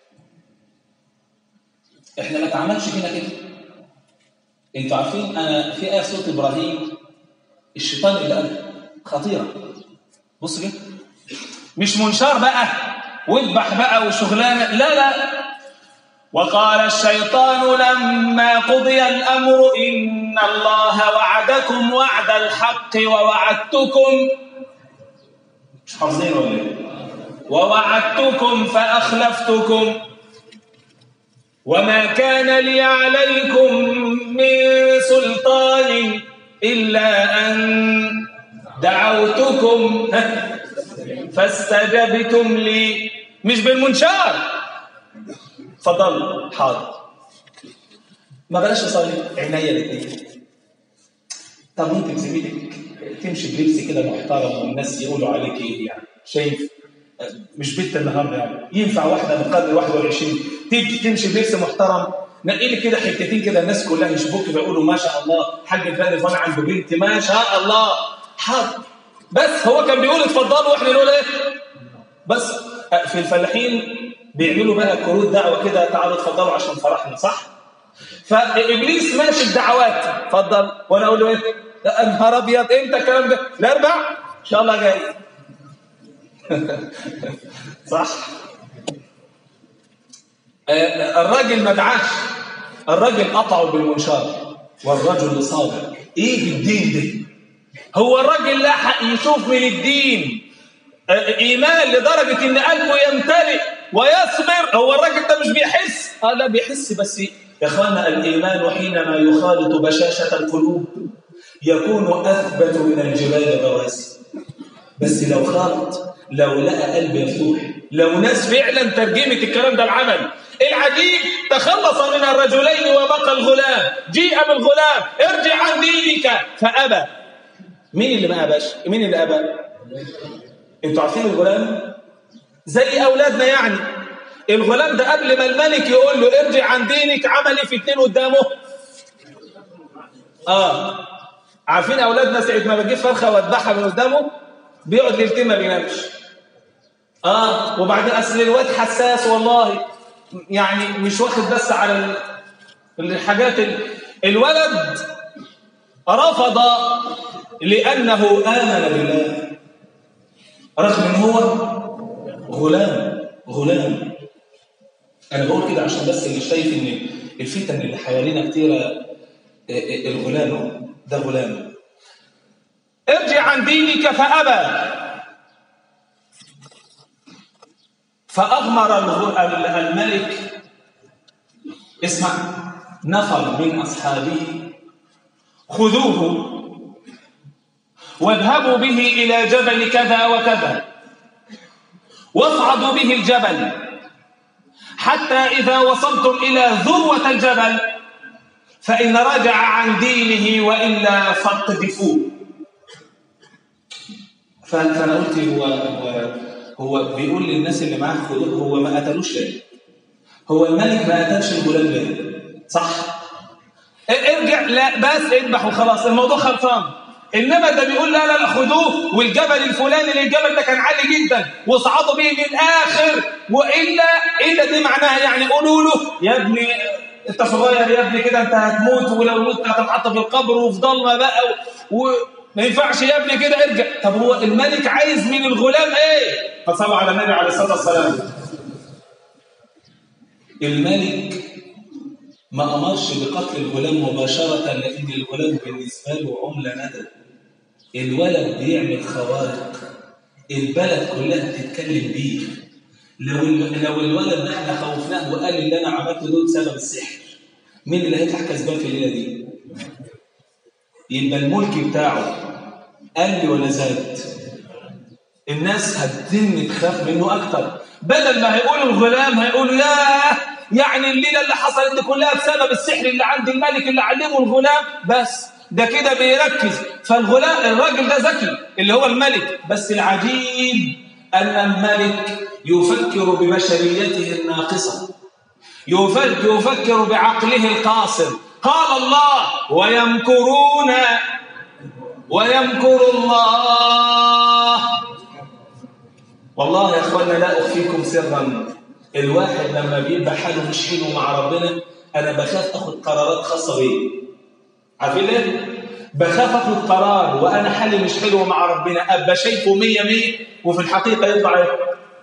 احنا ما تعملش فينا كده انتوا عارفين انا في ايه سوره ابراهيم الشيطان اللي قال خطيره بص كده مش منشار بقى واذبح بقى وشغلانه لا لا وقال الشيطان لما قضي الامر ان الله وعدكم وعد الحق ووعدتكم مش حافظين ولا ايه ووعدتكم فاخلفتكم وما كان لي عليكم من سلطان إلا أن دعوتكم فاستجبتم لي مش بالمنشار فضل حاضر ما بلاش اصلي عينيا الاثنين طب ممكن زميلك تمشي بلبس كده محترم والناس يقولوا عليك ايه يعني شايف مش بنت النهارده يعني ينفع واحده من قرن 21 تيجي تمشي بلبس محترم نقي لي كده حتتين كده الناس كلها يشبوك يقولوا ما شاء الله حاج فلان فلان عنده بنت ما شاء الله حاضر بس هو كان بيقول اتفضلوا واحنا نقول ايه بس في الفلاحين بيعملوا بقى كروت دعوه كده تعالوا اتفضلوا عشان فرحنا صح فابليس ماشي الدعوات اتفضل وانا اقول له ايه يا نهار ابيض امتى الكلام ده الاربع ان شاء الله جاي صح الراجل ما دعاش الراجل قطعه بالمنشار والرجل صابر ايه الدين ده هو الراجل لاحق يشوف من الدين ايمان لدرجه ان قلبه يمتلئ ويصبر هو الراجل ده مش بيحس اه لا بيحس بس يا اخوانا الايمان حينما يخالط بشاشه القلوب يكون اثبت من الجبال رواسي بس لو خالط لو لقى قلب مفتوح لو ناس فعلا ترجمت الكلام ده العمل العجيب تخلص من الرجلين وبقى الغلام جيء بالغلام ارجع عن دينك فأبى مين اللي ما أباش مين اللي أبى انتوا عارفين الغلام زي أولادنا يعني الغلام ده قبل ما الملك يقول له ارجع عن دينك عمل في اتنين قدامه اه عارفين اولادنا ساعه ما بجيب فرخه واذبحها من قدامه بيقعد ليلتين ما بينامش اه وبعدين اصل الواد حساس والله يعني مش واخد بس على الحاجات الولد رفض لأنه آمن بالله رغم ان هو غلام غلام انا بقول كده عشان بس اللي شايف ان الفتن اللي حوالينا كتيره الغلام ده غلام ارجع عن دينك فأبى فأغمر الملك اسمع نفر من أصحابه خذوه واذهبوا به إلى جبل كذا وكذا واصعدوا به الجبل حتى إذا وصلتم إلى ذروة الجبل فإن رجع عن دينه وإلا فاقذفوه فأنا قلت هو, هو هو بيقول للناس اللي معاه خذوه هو ما قتلوش ليه هو الملك ما قتلش الغلام ليه صح ارجع لا بس اذبح وخلاص الموضوع خلصان انما ده بيقول لا لا لا خدوه والجبل الفلاني اللي الجبل ده كان عالي جدا وصعدوا بيه للاخر والا الا دي معناها يعني قولوا له يا ابني انت صغير يا ابني كده انت هتموت ولو مت هتتحط في القبر وفي ضلمه بقى و... ما ينفعش يا ابني كده ارجع طب هو الملك عايز من الغلام ايه فصلوا على النبي عليه الصلاه والسلام الملك ما امرش بقتل الغلام مباشره لان الغلام بالنسبه له عمله ندى الولد بيعمل خوارق البلد كلها بتتكلم بيه لو لو الولد ده احنا خوفناه وقال اللي انا عملته دول سبب السحر مين اللي هيطلع كسبان في الليله دي يبقى الملك بتاعه قل ولا زاد الناس هتتم تخاف منه اكتر بدل ما هيقولوا الغلام هيقولوا ياه يعني الليله اللي حصلت دي كلها بسبب السحر اللي عند الملك اللي علمه الغلام بس ده كده بيركز فالغلام الراجل ده ذكي اللي هو الملك بس العجيب ان الملك يفكر ببشريته الناقصه يفكر, يفكر بعقله القاصر قال الله ويمكرون ويمكر الله والله يا اخوانا لا اخفيكم سرا الواحد لما بيبقى حاله مش حلو مع ربنا انا بخاف اخد قرارات خاصه بيه عارفين ليه بخاف اخد قرار وانا حالي مش حلو مع ربنا ابقى شايفه 100 100 وفي الحقيقه يطلع ايه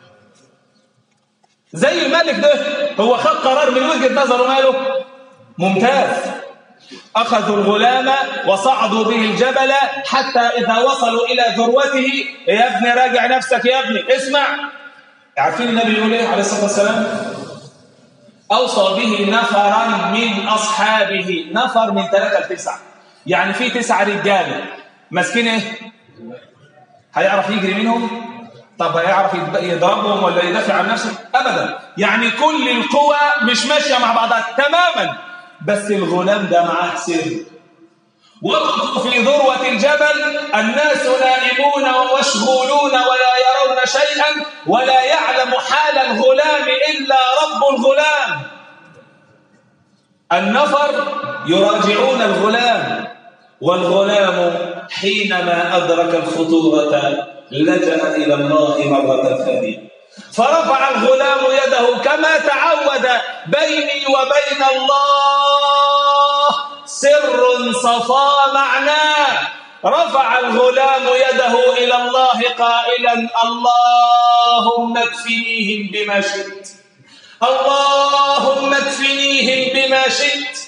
زي الملك ده هو خد قرار من وجهه نظره ماله ممتاز أخذوا الغلام وصعدوا به الجبل حتى إذا وصلوا إلى ذروته يا ابني راجع نفسك يا ابني اسمع عارفين النبي يقول إيه عليه الصلاة والسلام أوصى به نفرا من أصحابه نفر من ثلاثة لتسعة يعني في تسعة رجال ماسكين إيه هيعرف يجري منهم طب هيعرف يضربهم ولا يدافع عن نفسه أبدا يعني كل القوى مش ماشية مع بعضها تماما بس الغلام ده معاه سر وقفوا في ذروة الجبل الناس نائمون ومشغولون ولا يرون شيئا ولا يعلم حال الغلام إلا رب الغلام النفر يراجعون الغلام والغلام حينما أدرك الخطورة لجأ إلى الله مرة ثانية فرفع الغلام يده كما تعود بيني وبين الله سر صفى معناه رفع الغلام يده إلى الله قائلا اللهم اكفنيهم بما شئت اللهم اكفنيهم بما شئت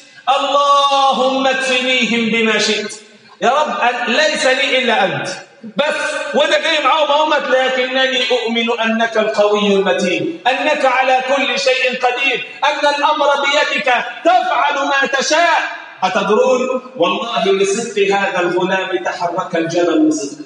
اللهم اكفنيهم بما شئت يا رب ليس لي إلا أنت بس وانا جاي معاهم اهمت لكنني اؤمن انك القوي المتين انك على كل شيء قدير ان الامر بيدك تفعل ما تشاء اتدرون والله لصدق هذا الغلام تحرك الجبل بصدق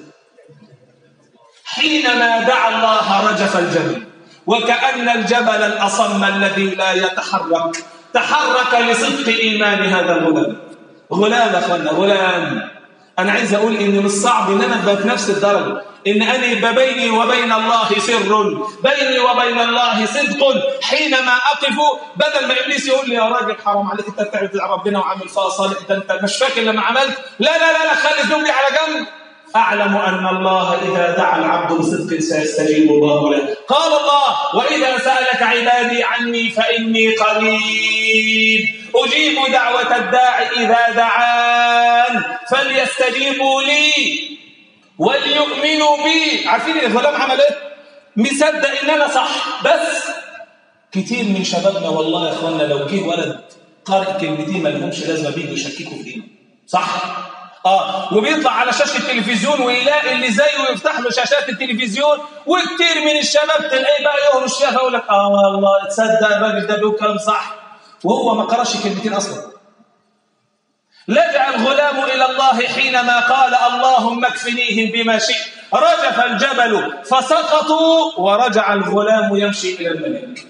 حينما دعا الله رجف الجبل وكأن الجبل الأصم الذي لا يتحرك تحرك لصدق إيمان هذا الغلام غلام أخوانا غلام أنا عايز أقول إن مش صعب إن أنا أبقى في نفس الدرجة إن أنا يبقى بيني وبين الله سر بيني وبين الله صدق حينما أقف بدل ما إبليس يقول لي يا راجل حرام عليك أنت تعبد ربنا وعامل فيها صالح ده أنت مش فاكر لما عملت لا لا لا لا خلي الذنب على جنب أعلم أن الله إذا دعا العبد بصدق سيستجيب الله له قال الله وإذا سألك عبادي عني فإني قريب أجيب دعوة الداع إذا دعان فليستجيبوا لي وليؤمنوا بي عارفين الغلام عمل ايه مصدق ان انا صح بس كتير من شبابنا والله يا اخوانا لو جه ولد قارئ كلمتين ما لهمش لازمه بيجوا يشككوا في دينه صح اه وبيطلع على شاشه التلفزيون ويلاقي اللي زيه ويفتح له شاشات التلفزيون وكتير من الشباب تلاقيه بقى يهرش فيها يقول لك اه والله تصدق الراجل ده بيقول كلام صح وهو ما قراش كلمتين اصلا لجأ الغلام إلى الله حينما قال اللهم اكفنيهم بما شئت رجف الجبل فسقطوا ورجع الغلام يمشي إلى الملك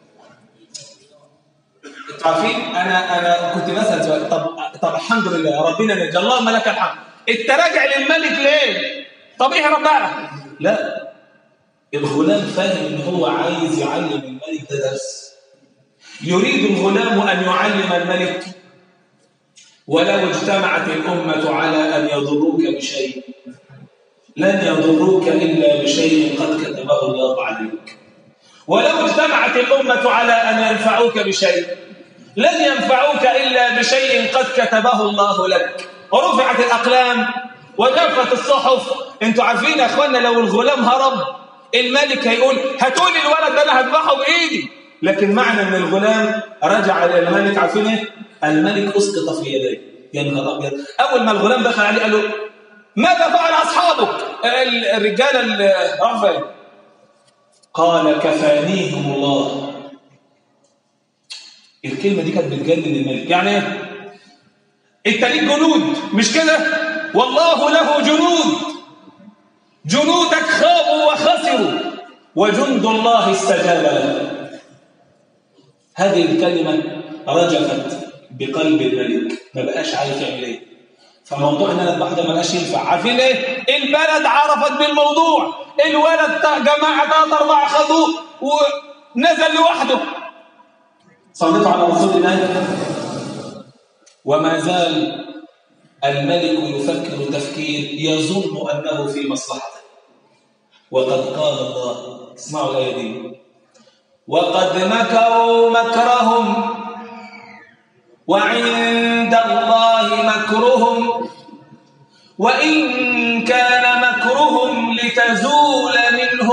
عارفين انا انا كنت مثلا سؤال طب طب الحمد لله ربنا نجى اللهم لك الحمد انت راجع للملك ليه؟ طب اهرب بقى لا الغلام فاهم ان هو عايز يعلم الملك ده درس يريد الغلام ان يعلم الملك ولو اجتمعت الامه على ان يضروك بشيء لن يضروك الا بشيء قد كتبه الله عليك ولو اجتمعت الامه على ان ينفعوك بشيء لن ينفعوك إلا بشيء قد كتبه الله لك ورفعت الأقلام وجفت الصحف انتوا عارفين يا اخوانا لو الغلام هرب الملك هيقول هاتولي الولد ده انا هذبحه بايدي لكن معنى ان الغلام رجع الى الملك عارفين ايه الملك اسقط في يديه يا نهار ابيض اول ما الغلام دخل عليه قال له ماذا فعل اصحابك الرجاله اللي راحوا قال كفانيهم الله الكلمة دي كانت بتجنن الملك يعني ايه انت ليك جنود مش كده والله له جنود جنودك خابوا وخسروا وجند الله استجاب له هذه الكلمة رجفت بقلب الملك ما بقاش عارف يعمل ايه فموضوع ان انا اذبح ده ما بقاش ينفع عارفين ايه البلد عرفت بالموضوع الولد جماعه ثلاث اربعه خدوه ونزل لوحده صليت على رسول الله وما زال الملك يفكر تفكير يظن انه في مصلحته وقد قال الله اسمعوا الايه دي وقد مكروا مكرهم وعند الله مكرهم وإن كان مكرهم لتزول منه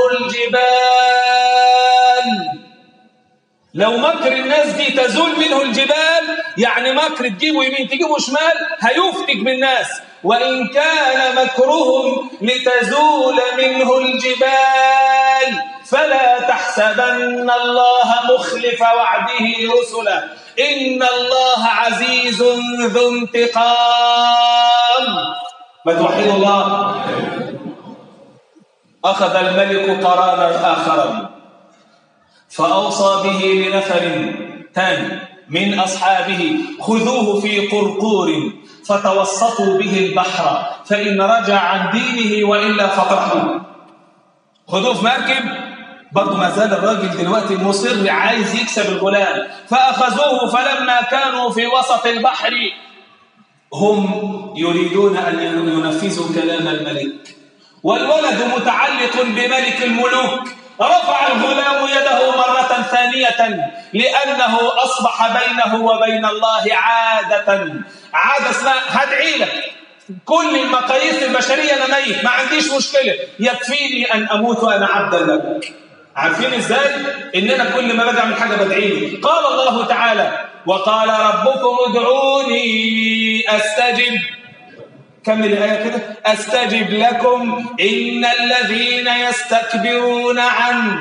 الجبال لو مكر الناس دي تزول منه الجبال يعني مكر تجيبه يمين تجيبه شمال هيفتك بالناس وإن كان مكرهم لتزول منه الجبال فلا تحسبن الله مخلف وعده رسله إن الله عزيز ذو انتقام ما توحيد الله أخذ الملك قرارا آخرا فأوصى به لنفر تاني من أصحابه خذوه في قرقور فتوسطوا به البحر فإن رجع عن دينه وإلا فطرحوه خذوه في مركب برضه ما زال الراجل دلوقتي مصر عايز يكسب الغلام فأخذوه فلما كانوا في وسط البحر هم يريدون أن ينفذوا كلام الملك والولد متعلق بملك الملوك رفع الغلام يده مرة ثانية لأنه أصبح بينه وبين الله عادة عادة اسمها هدعي لك كل المقاييس البشرية أنا ميت ما عنديش مشكلة يكفيني أن أموت وأنا عبدا لك عارفين ازاي ان انا كل ما باجي اعمل حاجه بدعي لي قال الله تعالى وقال ربكم ادعوني استجب كمل الآية كده أستجب لكم إن الذين يستكبرون عن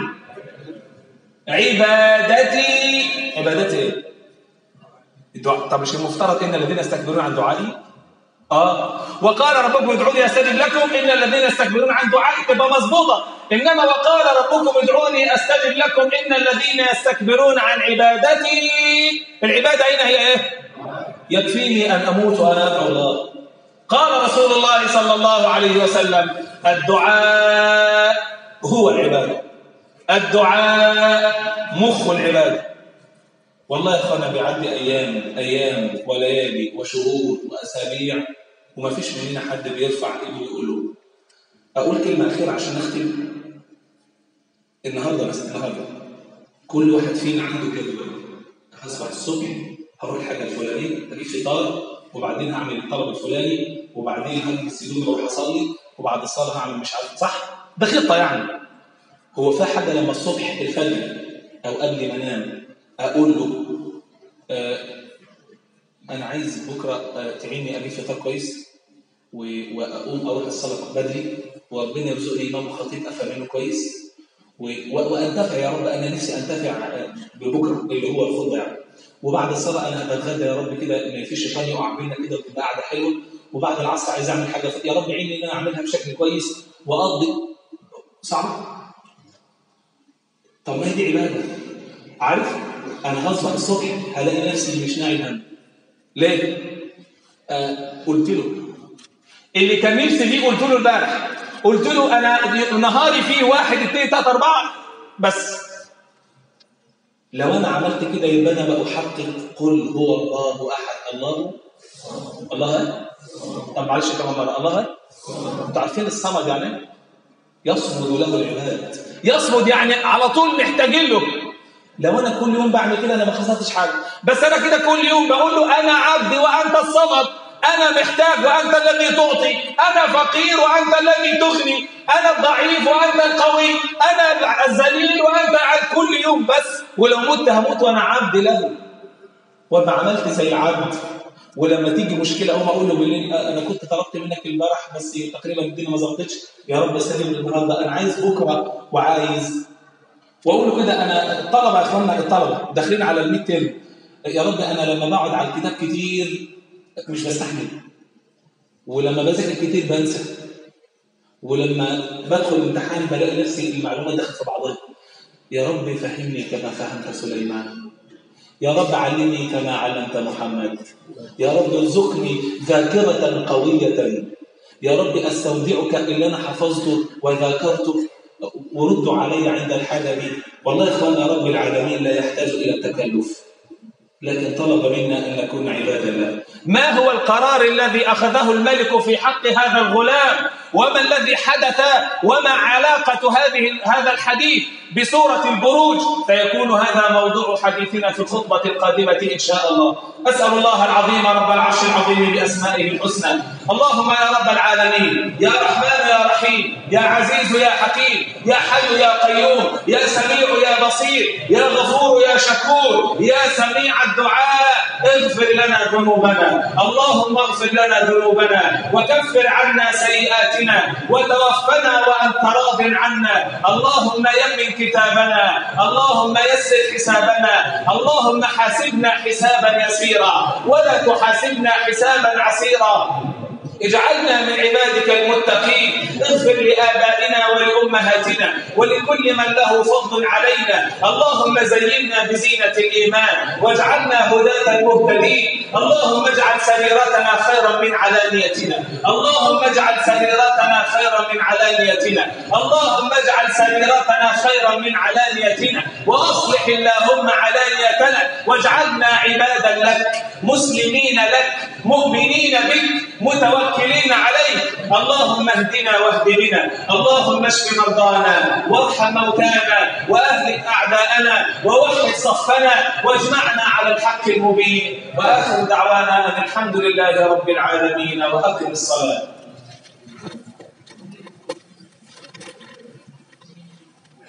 عبادتي عبادتي ايه؟ الدعاء طب مش المفترض إن الذين يستكبرون عن دعائي آه وقال ربكم ادعوني أستجب لكم إن الذين يستكبرون عن دعائي تبقى مظبوطة إنما وقال ربكم ادعوني أستجب لكم إن الذين يستكبرون عن عبادتي العبادة هنا هي إيه؟ يكفيني أن أموت وأنا أدعو الله قال رسول الله صلى الله عليه وسلم الدعاء هو العبادة الدعاء مخ العبادة والله يا اخوانا بيعدي ايام ايام وليالي وشهور واسابيع وما فيش مننا حد بيرفع ايده ويقول له اقول كلمه اخيره عشان اختم النهارده بس النهارده كل واحد فينا عنده كده هصبح الصبح هروح الحاجه الفلانيه اجيب فطار وبعدين هعمل الطلب الفلاني وبعدين هلبس هدومي واروح اصلي وبعد الصلاه هعمل مش عارف صح ده خطه يعني هو في حاجه لما الصبح الفجر او قبل ما انام اقول له آه انا عايز بكره آه تعيني اجيب فطار كويس واقوم اروح الصلاه بدري وربنا يرزقني امام خطيب افهم منه كويس وانتفع يا رب انا نفسي انتفع ببكره اللي هو الخطبه يعني وبعد الصلاه انا بتغدى يا رب كده ما فيش شيطان يقع بينا كده وتبقى قاعده حلوه وبعد العصر عايز اعمل حاجه يا رب عيني ان انا اعملها بشكل كويس واقضي صعب طب ما هي دي عباده عارف انا هصبح الصبح هلاقي نفسي مش ناعي هم ليه؟ آه قلت له اللي كان نفسي فيه قلت له امبارح قلت له انا نهاري فيه واحد اثنين ثلاثه اربعه بس لو انا عملت كده يبقى انا بحقق قل هو الله احد الله الله طب معلش كمان مره الله انتوا عارفين الصمد يعني يصمد له العباد يصمد يعني على طول محتاجين له لو انا كل يوم بعمل كده انا ما خسرتش حاجه بس انا كده كل يوم بقول له انا عبدي وانت الصمد انا محتاج وانت الذي تعطي انا فقير وانت الذي تغني انا الضعيف وانت القوي انا الذليل وانت كل يوم بس ولو مت هموت وانا عبد له وما عملت زي العبد ولما تيجي مشكله اقوم اقول له بالليل انا كنت طلبت منك البارح بس تقريبا الدنيا ما ظبطتش يا رب استجب النهارده انا عايز بكره وعايز واقول له كده انا الطلبه يا اخوانا الطلبه داخلين على الميد ترم يا رب انا لما بقعد على الكتاب كتير مش بستحمل ولما بذاكر كتير بنسى ولما بدخل الامتحان بلاقي نفسي المعلومات داخل في بعضها يا رب فهمني كما فهمت سليمان يا رب علمني كما علمت محمد يا رب ارزقني ذاكرة قوية يا رب استودعك اللي انا حفظته وذاكرته ورد علي عند الحاجة بي والله يا اخوانا رب العالمين لا يحتاج الى التكلف لكن طلب منا ان نكون عباد الله ما هو القرار الذي اخذه الملك في حق هذا الغلام وما الذي حدث وما علاقه هذه هذا الحديث بسوره البروج فيكون هذا موضوع حديثنا في الخطبه القادمه ان شاء الله اسال الله العظيم رب العرش العظيم باسمائه الحسنى اللهم يا رب العالمين يا رحمن يا رحيم يا عزيز يا حكيم يا حي يا قيوم يا سميع يا بصير يا غفور يا شكور يا سميع الدعاء اغفر لنا ذنوبنا اللهم اغفر لنا ذنوبنا وكفر عنا سيئاتنا وتوفنا وانت راض عنا اللهم يمن كتابنا اللهم يسر حسابنا اللهم حاسبنا حسابا يسيرا ولا تحاسبنا حسابا عسيرا اجعلنا من عبادك المتقين اغفر لآبائنا ولأمهاتنا ولكل من له فضل علينا اللهم زينا بزينة الإيمان واجعلنا هداة مهتدين اللهم اجعل سريرتنا خيرا من علانيتنا اللهم اجعل سريرتنا خيرا من علانيتنا اللهم اجعل سريرتنا خيرا من علانيتنا وأصلح اللهم علانيتنا واجعلنا عبادا لك مسلمين لك مؤمنين بك متوكلين عليك اللهم اهدنا واهد بنا اللهم اشف مرضانا وارحم موتانا واهلك اعداءنا ووحد صفنا واجمعنا على الحق المبين واخر دعوانا ان الحمد لله رب العالمين واقم الصلاه